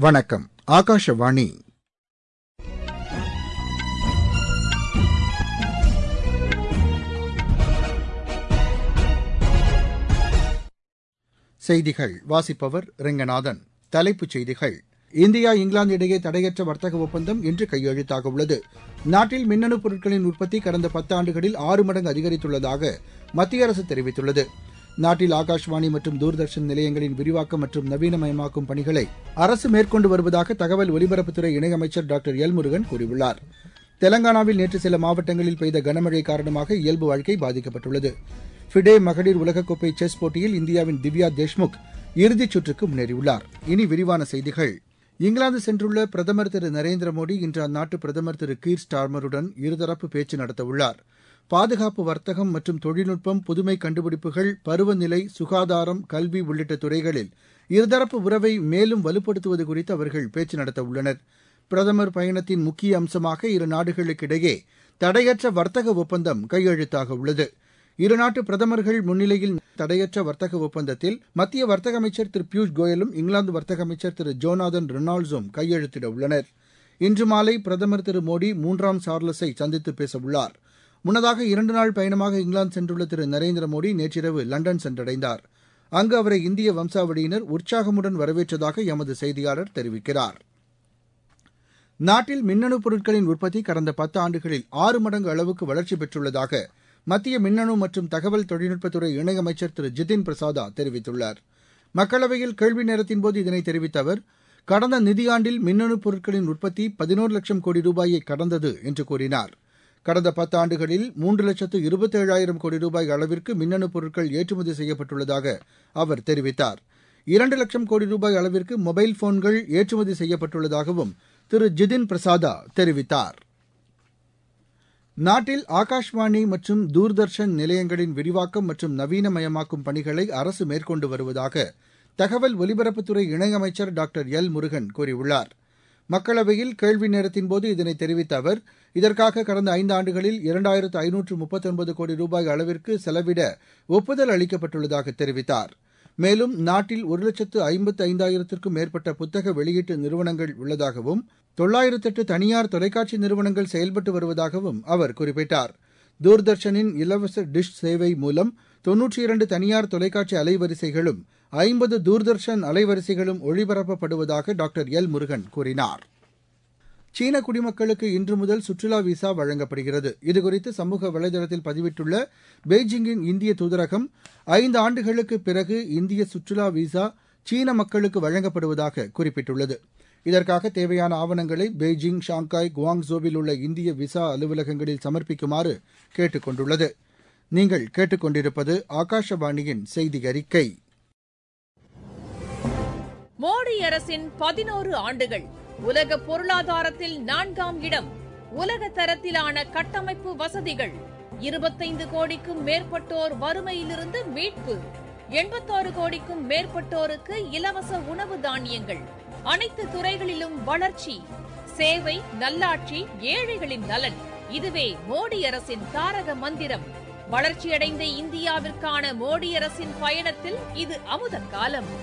வணக்கம் ஆகாஷவாணி செய்திகள் வாசிப்பவர் ரெங்கநாதன் தலைப்புச் செய்திகள் இந்தியா இங்கிலாந்து இடையே தடையற்ற வர்த்தக ஒப்பந்தம் இன்று கையெழுத்தாக உள்ளது நாட்டில் மின்னணு பொருட்களின் உற்பத்தி கடந்த பத்தாண்டுகளில் ஆறு மடங்கு அதிகரித்துள்ளதாக மத்திய அரசு தெரிவித்துள்ளது நாட்டில் ஆகாஷ்வாணி மற்றும் தூர்தர்ஷன் நிலையங்களின் விரிவாக்கம் மற்றும் நவீனமயமாக்கும் பணிகளை அரசு மேற்கொண்டு வருவதாக தகவல் ஒலிபரப்புத்துறை இணையமைச்சர் டாக்டர் எல் முருகன் கூறியுள்ளார் தெலங்கானாவில் நேற்று சில மாவட்டங்களில் பெய்த கனமழை காரணமாக இயல்பு வாழ்க்கை பாதிக்கப்பட்டுள்ளது ஃபிடே மகளிர் உலகக்கோப்பை செஸ் போட்டியில் இந்தியாவின் திவ்யா தேஷ்முக் இறுதிச் சுற்றுக்கு முன்னேறியுள்ளார் இனி விரிவான செய்திகள் இங்கிலாந்து சென்றுள்ள பிரதமர் திரு நரேந்திர மோடி இன்று அந்நாட்டு பிரதமர் திரு கீர் ஸ்டார்மருடன் இருதரப்பு பேச்சு நடத்தவுள்ளார் பாதுகாப்பு வர்த்தகம் மற்றும் தொழில்நுட்பம் புதுமை கண்டுபிடிப்புகள் பருவநிலை சுகாதாரம் கல்வி உள்ளிட்ட துறைகளில் இருதரப்பு உறவை மேலும் வலுப்படுத்துவது குறித்து அவர்கள் பேச்சு நடத்தவுள்ளனர் பிரதமர் பயணத்தின் முக்கிய அம்சமாக இரு நாடுகளுக்கிடையே தடையற்ற வர்த்தக ஒப்பந்தம் கையெழுத்தாக உள்ளது இருநாட்டு பிரதமர்கள் முன்னிலையில் தடையற்ற வர்த்தக ஒப்பந்தத்தில் மத்திய வர்த்தக அமைச்சர் திரு பியூஷ் கோயலும் இங்கிலாந்து வர்த்தக அமைச்சர் திரு ஜோனாதன் ரெனால்ட்ஸும் கையெழுத்திட உள்ளனர் இன்று மாலை பிரதமர் திரு மோடி மூன்றாம் சார்லஸை சந்தித்து பேசவுள்ளார் முன்னதாக இரண்டு நாள் பயணமாக இங்கிலாந்து சென்றுள்ள திரு நரேந்திர மோடி நேற்றிரவு லண்டன் சென்றடைந்தார் அங்கு அவரை இந்திய வம்சாவளியினர் உற்சாகமுடன் வரவேற்றதாக எமது செய்தியாளர் தெரிவிக்கிறார் நாட்டில் மின்னணு பொருட்களின் உற்பத்தி கடந்த பத்து ஆண்டுகளில் ஆறு மடங்கு அளவுக்கு வளர்ச்சி பெற்றுள்ளதாக மத்திய மின்னணு மற்றும் தகவல் தொழில்நுட்பத்துறை இணையமைச்சர் திரு ஜிதின் பிரசாதா தெரிவித்துள்ளார் மக்களவையில் கேள்வி நேரத்தின்போது இதனை தெரிவித்த அவர் கடந்த நிதியாண்டில் மின்னணு பொருட்களின் உற்பத்தி பதினோரு லட்சம் கோடி ரூபாயை கடந்தது என்று கூறினார் கடந்த பத்தாண்டுகளில் மூன்று லட்சத்து இருபத்தேழாயிரம் கோடி ரூபாய் அளவிற்கு மின்னணு பொருட்கள் ஏற்றுமதி செய்யப்பட்டுள்ளதாக அவர் தெரிவித்தார் இரண்டு லட்சம் கோடி ரூபாய் அளவிற்கு மொபைல் போன்கள் ஏற்றுமதி செய்யப்பட்டுள்ளதாகவும் திரு ஜிதின் பிரசாதா தெரிவித்தார் நாட்டில் ஆகாஷ்வாணி மற்றும் தூர்தர்ஷன் நிலையங்களின் விரிவாக்கம் மற்றும் நவீனமயமாக்கும் பணிகளை அரசு மேற்கொண்டு வருவதாக தகவல் ஒலிபரப்புத்துறை இணையமைச்சர் டாக்டர் எல் முருகன் கூறியுள்ளார் மக்களவையில் கேள்வி நேரத்தின்போது இதனை தெரிவித்த அவர் இதற்காக கடந்த ஐந்து ஆண்டுகளில் இரண்டாயிரத்து ஐநூற்று முப்பத்தொன்பது கோடி ரூபாய் அளவிற்கு செலவிட ஒப்புதல் அளிக்கப்பட்டுள்ளதாக தெரிவித்தார் மேலும் நாட்டில் ஒரு லட்சத்து ஐம்பத்து ஐந்தாயிரத்திற்கும் மேற்பட்ட புத்தக வெளியீட்டு நிறுவனங்கள் உள்ளதாகவும் தொள்ளாயிரத்தெட்டு தனியார் தொலைக்காட்சி நிறுவனங்கள் செயல்பட்டு வருவதாகவும் அவர் குறிப்பிட்டார் தூர்தர்ஷனின் இலவச டிஷ் சேவை மூலம் தொன்னூற்றி இரண்டு தனியார் தொலைக்காட்சி அலைவரிசைகளும் ஐம்பது தூர்தர்ஷன் அலைவரிசைகளும் ஒளிபரப்பப்படுவதாக டாக்டர் எல் முருகன் கூறினார் சீன குடிமக்களுக்கு இன்று முதல் சுற்றுலா விசா வழங்கப்படுகிறது இதுகுறித்து சமூக வலைதளத்தில் பதிவிட்டுள்ள பெய்ஜிங்கின் இந்திய தூதரகம் ஐந்து ஆண்டுகளுக்கு பிறகு இந்திய சுற்றுலா விசா சீன மக்களுக்கு வழங்கப்படுவதாக குறிப்பிட்டுள்ளது இதற்காக தேவையான ஆவணங்களை பெய்ஜிங் ஷாங்காய் குவாங்ஸோவில் உள்ள இந்திய விசா அலுவலகங்களில் சமர்ப்பிக்குமாறு கேட்டுக் கொண்டுள்ளது நீங்கள் கேட்டுக்கொண்டிருப்பது ஆகாஷவாணியின் செய்தி அறிக்கை மோடி அரசின் பதினோரு ஆண்டுகள் உலக பொருளாதாரத்தில் நான்காம் இடம் உலக தரத்திலான கட்டமைப்பு வசதிகள் இருபத்தைந்து கோடிக்கும் மேற்பட்டோர் வறுமையிலிருந்து மீட்பு எண்பத்தாறு கோடிக்கும் மேற்பட்டோருக்கு இலவச உணவு தானியங்கள் அனைத்து துறைகளிலும் வளர்ச்சி சேவை நல்லாட்சி ஏழைகளின் நலன் இதுவே மோடி அரசின் தாரக மந்திரம் வளர்ச்சியடைந்த இந்தியாவிற்கான மோடி அரசின் பயணத்தில் இது அமுத காலம்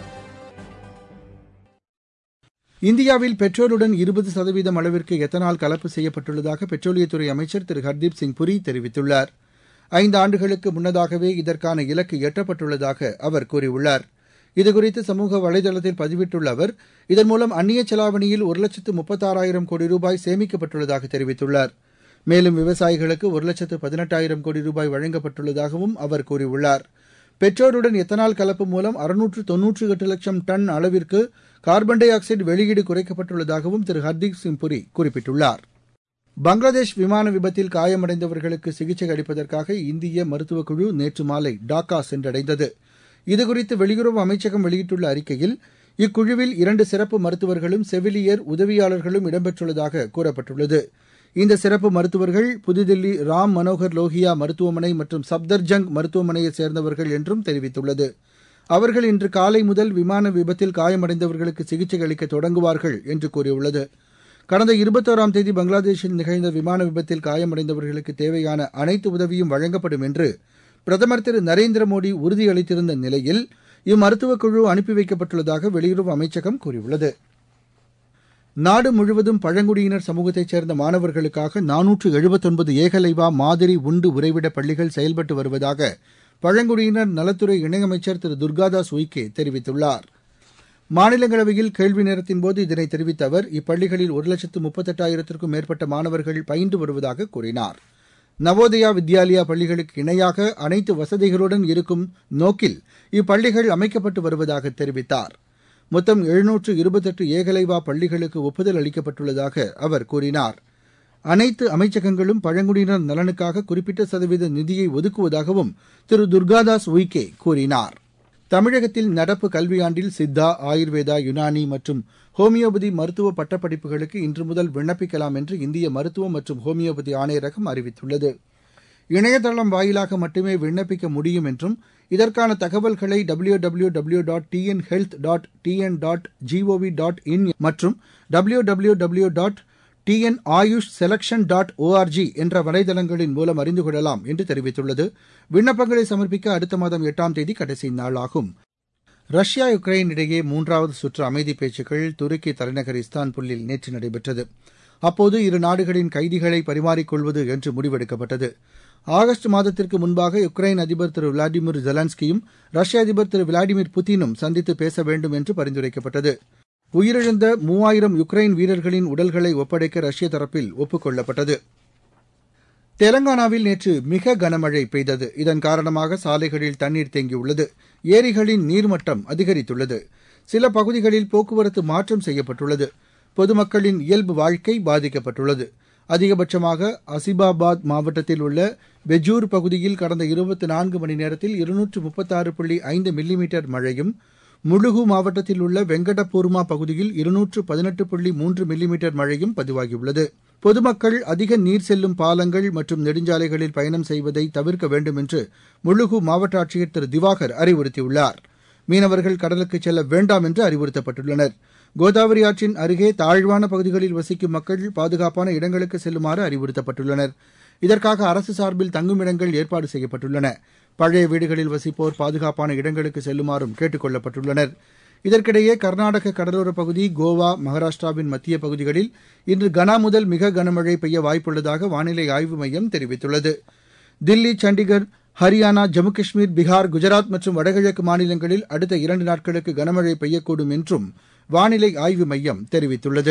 இந்தியாவில் பெட்ரோலுடன் இருபது சதவீதம் அளவிற்கு எத்தனால் கலப்பு செய்யப்பட்டுள்ளதாக பெட்ரோலியத்துறை அமைச்சர் திரு ஹர்தீப் சிங் புரி தெரிவித்துள்ளார் ஐந்து ஆண்டுகளுக்கு முன்னதாகவே இதற்கான இலக்கு எட்டப்பட்டுள்ளதாக அவர் கூறியுள்ளார் இதுகுறித்து சமூக வலைதளத்தில் பதிவிட்டுள்ள அவர் இதன் மூலம் அந்நிய செலாவணியில் ஒரு லட்சத்து முப்பத்தாறாயிரம் கோடி ரூபாய் சேமிக்கப்பட்டுள்ளதாக தெரிவித்துள்ளார் மேலும் விவசாயிகளுக்கு ஒரு லட்சத்து பதினெட்டாயிரம் கோடி ரூபாய் வழங்கப்பட்டுள்ளதாகவும் அவர் கூறியுள்ளார் பெட்ரோலுடன் எத்தனால் கலப்பு மூலம் அறுநூற்று தொன்னூற்றி எட்டு லட்சம் டன் அளவிற்கு கார்பன் டை ஆக்சைடு வெளியீடு குறைக்கப்பட்டுள்ளதாகவும் திரு ஹர்தீப் சிங் புரி குறிப்பிட்டுள்ளார் பங்களாதேஷ் விமான விபத்தில் காயமடைந்தவர்களுக்கு சிகிச்சை அளிப்பதற்காக இந்திய மருத்துவக் குழு நேற்று மாலை டாக்கா சென்றடைந்தது இதுகுறித்து வெளியுறவு அமைச்சகம் வெளியிட்டுள்ள அறிக்கையில் இக்குழுவில் இரண்டு சிறப்பு மருத்துவர்களும் செவிலியர் உதவியாளர்களும் இடம்பெற்றுள்ளதாக கூறப்பட்டுள்ளது இந்த சிறப்பு மருத்துவர்கள் புதுதில்லி ராம் மனோகர் லோகியா மருத்துவமனை மற்றும் சப்தர்ஜங் மருத்துவமனையைச் சேர்ந்தவர்கள் என்றும் தெரிவித்துள்ளது அவர்கள் இன்று காலை முதல் விமான விபத்தில் காயமடைந்தவர்களுக்கு சிகிச்சை அளிக்க தொடங்குவார்கள் என்று கூறியுள்ளது கடந்த இருபத்தோராம் தேதி பங்களாதேஷில் நிகழ்ந்த விமான விபத்தில் காயமடைந்தவர்களுக்கு தேவையான அனைத்து உதவியும் வழங்கப்படும் என்று பிரதமர் திரு நரேந்திர மோடி உறுதியளித்திருந்த நிலையில் இம்மருத்துவக் குழு அனுப்பி வைக்கப்பட்டுள்ளதாக வெளியுறவு அமைச்சகம் கூறியுள்ளது நாடு முழுவதும் பழங்குடியினர் சமூகத்தைச் சேர்ந்த மாணவர்களுக்காக நானூற்று எழுபத்தொன்பது ஏகலைவா மாதிரி உண்டு உறைவிட பள்ளிகள் செயல்பட்டு வருவதாக பழங்குடியினர் நலத்துறை இணையமைச்சர் திரு துர்காதாஸ் உய்கே தெரிவித்துள்ளார் மாநிலங்களவையில் கேள்வி நேரத்தின்போது இதனை தெரிவித்த அவர் இப்பள்ளிகளில் ஒரு லட்சத்து முப்பத்தெட்டாயிரத்திற்கும் மேற்பட்ட மாணவர்கள் பயின்று வருவதாக கூறினார் நவோதயா வித்யாலயா பள்ளிகளுக்கு இணையாக அனைத்து வசதிகளுடன் இருக்கும் நோக்கில் இப்பள்ளிகள் அமைக்கப்பட்டு வருவதாக தெரிவித்தார் மொத்தம் எழுநூற்று இருபத்தெட்டு ஏகலைவா பள்ளிகளுக்கு ஒப்புதல் அளிக்கப்பட்டுள்ளதாக அவர் கூறினார் அனைத்து அமைச்சகங்களும் பழங்குடியினர் நலனுக்காக குறிப்பிட்ட சதவீத நிதியை ஒதுக்குவதாகவும் திரு துர்காதாஸ் உய்கே கூறினார் தமிழகத்தில் நடப்பு கல்வியாண்டில் சித்தா ஆயுர்வேதா யுனானி மற்றும் ஹோமியோபதி மருத்துவ பட்டப்படிப்புகளுக்கு இன்று முதல் விண்ணப்பிக்கலாம் என்று இந்திய மருத்துவம் மற்றும் ஹோமியோபதி ஆணையரகம் அறிவித்துள்ளது இணையதளம் வாயிலாக மட்டுமே விண்ணப்பிக்க முடியும் என்றும் இதற்கான தகவல்களை W W W dot TN health dot TN dot GOV dot in மற்றும் W W W dot TN Ayush selection dot ORG என்ற வலைதளங்களின் மூலம் அறிந்து கொள்ளலாம் என்று தெரிவித்துள்ளது விண்ணப்பங்களை சமர்ப்பிக்க அடுத்த மாதம் எட்டாம் தேதி கடைசி நாளாகும் ரஷ்யா யுக்ரைன் இடையே மூன்றாவது சுற்று அமைதி பேச்சுக்கள் துருக்கி தலைநகர் இஸ்தான்புல்லில் நேற்று நடைபெற்றது அப்போது இரு நாடுகளின் கைதிகளை பரிமாறிக்கொள்வது என்று முடிவெடுக்கப்பட்டது ஆகஸ்ட் மாதத்திற்கு முன்பாக யுக்ரைன் அதிபர் திரு விளாடிமிர் ஜெலன்ஸ்கியும் ரஷ்ய அதிபர் திரு விளாடிமிர் புட்டினும் சந்தித்து பேச வேண்டும் என்று பரிந்துரைக்கப்பட்டது உயிரிழந்த மூவாயிரம் யுக்ரைன் வீரர்களின் உடல்களை ஒப்படைக்க ரஷ்ய தரப்பில் ஒப்புக் கொள்ளப்பட்டது தெலங்கானாவில் நேற்று மிக கனமழை பெய்தது இதன் காரணமாக சாலைகளில் தண்ணீர் தேங்கியுள்ளது ஏரிகளின் நீர்மட்டம் அதிகரித்துள்ளது சில பகுதிகளில் போக்குவரத்து மாற்றம் செய்யப்பட்டுள்ளது பொதுமக்களின் இயல்பு வாழ்க்கை பாதிக்கப்பட்டுள்ளது அதிகபட்சமாக அசிபாபாத் மாவட்டத்தில் உள்ள பெஜூர் பகுதியில் கடந்த இருபத்தி நான்கு மணி நேரத்தில் இருநூற்று முப்பத்தாறு புள்ளி ஐந்து மில்லிமீட்டர் மழையும் முழுகு மாவட்டத்தில் உள்ள வெங்கடபூர்மா பகுதியில் இருநூற்று பதினெட்டு புள்ளி மூன்று மில்லிமீட்டர் மழையும் பதிவாகியுள்ளது பொதுமக்கள் அதிக நீர் செல்லும் பாலங்கள் மற்றும் நெடுஞ்சாலைகளில் பயணம் செய்வதை தவிர்க்க வேண்டும் என்று முழுகு மாவட்ட ஆட்சியர் திரு திவாகர் அறிவுறுத்தியுள்ளார் மீனவர்கள் கடலுக்கு செல்ல வேண்டாம் என்று அறிவுறுத்தப்பட்டுள்ளனர் கோதாவரி ஆற்றின் அருகே தாழ்வான பகுதிகளில் வசிக்கும் மக்கள் பாதுகாப்பான இடங்களுக்கு செல்லுமாறு அறிவுறுத்தப்பட்டுள்ளனர் இதற்காக அரசு சார்பில் தங்குமிடங்கள் ஏற்பாடு செய்யப்பட்டுள்ளன பழைய வீடுகளில் வசிப்போர் பாதுகாப்பான இடங்களுக்கு செல்லுமாறும் கேட்டுக் கொள்ளப்பட்டுள்ளனர் இதற்கிடையே கர்நாடக கடலோரப் பகுதி கோவா மகாராஷ்டிராவின் மத்திய பகுதிகளில் இன்று கனா முதல் மிக கனமழை பெய்ய வாய்ப்புள்ளதாக வானிலை ஆய்வு மையம் தெரிவித்துள்ளது தில்லி சண்டிகர் ஹரியானா ஜம்மு காஷ்மீர் பீகார் குஜராத் மற்றும் வடகிழக்கு மாநிலங்களில் அடுத்த இரண்டு நாட்களுக்கு கனமழை பெய்யக்கூடும் என்றும் வானிலை ஆய்வு மையம் தெரிவித்துள்ளது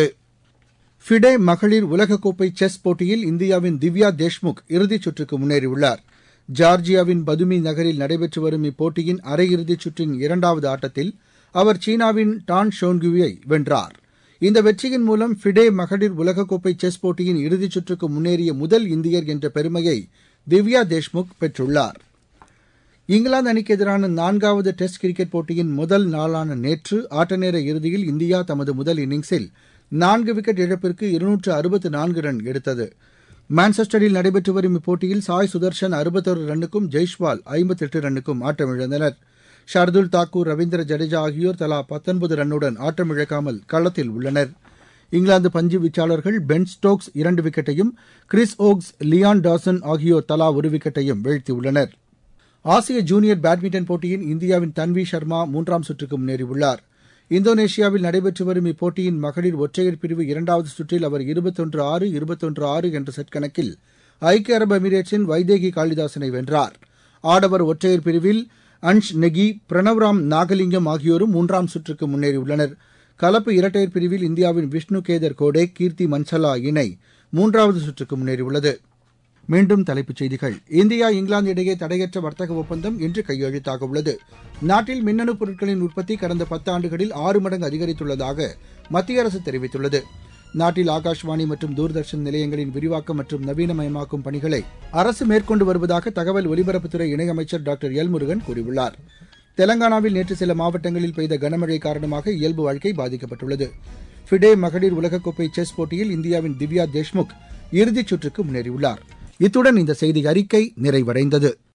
ஃபிடே மகளிர் உலகக்கோப்பை செஸ் போட்டியில் இந்தியாவின் திவ்யா தேஷ்முக் இறுதிச் சுற்றுக்கு முன்னேறியுள்ளார் ஜார்ஜியாவின் பதுமி நகரில் நடைபெற்று வரும் இப்போட்டியின் அரையிறுதிச் சுற்றின் இரண்டாவது ஆட்டத்தில் அவர் சீனாவின் டான் ஷோன்குவியை வென்றார் இந்த வெற்றியின் மூலம் ஃபிடே மகளிர் உலகக்கோப்பை செஸ் போட்டியின் இறுதிச் சுற்றுக்கு முன்னேறிய முதல் இந்தியர் என்ற பெருமையை திவ்யா தேஷ்முக் பெற்றுள்ளார் இங்கிலாந்து அணிக்கு எதிரான நான்காவது டெஸ்ட் கிரிக்கெட் போட்டியின் முதல் நாளான நேற்று ஆட்டநேர இறுதியில் இந்தியா தமது முதல் இன்னிங்ஸில் நான்கு விக்கெட் இழப்பிற்கு இருநூற்று அறுபத்து நான்கு ரன் எடுத்தது மான்செஸ்டரில் நடைபெற்று வரும் இப்போட்டியில் சாய் சுதர்ஷன் அறுபத்தொரு ரன்னுக்கும் ஜெய்ஷ்வால் ஐம்பத்தெட்டு ரன்னுக்கும் ஆட்டமிழந்தனர் ஷர்துல் தாக்கூர் ரவீந்திர ஜடேஜா ஆகியோர் தலா பத்தொன்பது ரன்னுடன் ஆட்டமிழக்காமல் களத்தில் உள்ளனர் இங்கிலாந்து பஞ்சு வீச்சாளர்கள் பென் ஸ்டோக்ஸ் இரண்டு விக்கெட்டையும் கிறிஸ் ஓக்ஸ் லியான் டாசன் ஆகியோர் தலா ஒரு விக்கெட்டையும் வீழ்த்தியுள்ளனர் ஆசிய ஜூனியர் பேட்மிண்டன் போட்டியின் இந்தியாவின் தன்வி சர்மா மூன்றாம் சுற்றுக்கு முன்னேறியுள்ளார் இந்தோனேஷியாவில் நடைபெற்று வரும் இப்போட்டியின் மகளிர் ஒற்றையர் பிரிவு இரண்டாவது சுற்றில் அவர் இருபத்தொன்று ஆறு இருபத்தொன்று ஆறு என்ற செட் கணக்கில் ஐக்கிய அரபு எமிரேட்ஸின் வைதேகி காளிதாசனை வென்றார் ஆடவர் ஒற்றையர் பிரிவில் அன்ஷ் நெகி பிரணவ்ராம் நாகலிங்கம் ஆகியோரும் மூன்றாம் சுற்றுக்கு முன்னேறியுள்ளனர் கலப்பு இரட்டையர் பிரிவில் இந்தியாவின் விஷ்ணு கேதர் கோடே கீர்த்தி மன்சலா இணை மூன்றாவது சுற்றுக்கு முன்னேறியுள்ளது மீண்டும் தலைப்புச் செய்திகள் இந்தியா இங்கிலாந்து இடையே தடையற்ற வர்த்தக ஒப்பந்தம் இன்று கையெழுத்தாக உள்ளது நாட்டில் மின்னணு பொருட்களின் உற்பத்தி கடந்த பத்தாண்டுகளில் ஆறு மடங்கு அதிகரித்துள்ளதாக மத்திய அரசு தெரிவித்துள்ளது நாட்டில் ஆகாஷ்வாணி மற்றும் தூர்தர்ஷன் நிலையங்களின் விரிவாக்கம் மற்றும் நவீனமயமாக்கும் பணிகளை அரசு மேற்கொண்டு வருவதாக தகவல் ஒலிபரப்புத்துறை இணையமைச்சர் டாக்டர் எல் முருகன் கூறியுள்ளார் தெலங்கானாவில் நேற்று சில மாவட்டங்களில் பெய்த கனமழை காரணமாக இயல்பு வாழ்க்கை பாதிக்கப்பட்டுள்ளது ஃபிடே மகளிர் உலகக்கோப்பை செஸ் போட்டியில் இந்தியாவின் திவ்யா தேஷ்முக் இறுதிச் சுற்றுக்கு முன்னேறியுள்ளார் இத்துடன் இந்த செய்தி அறிக்கை நிறைவடைந்தது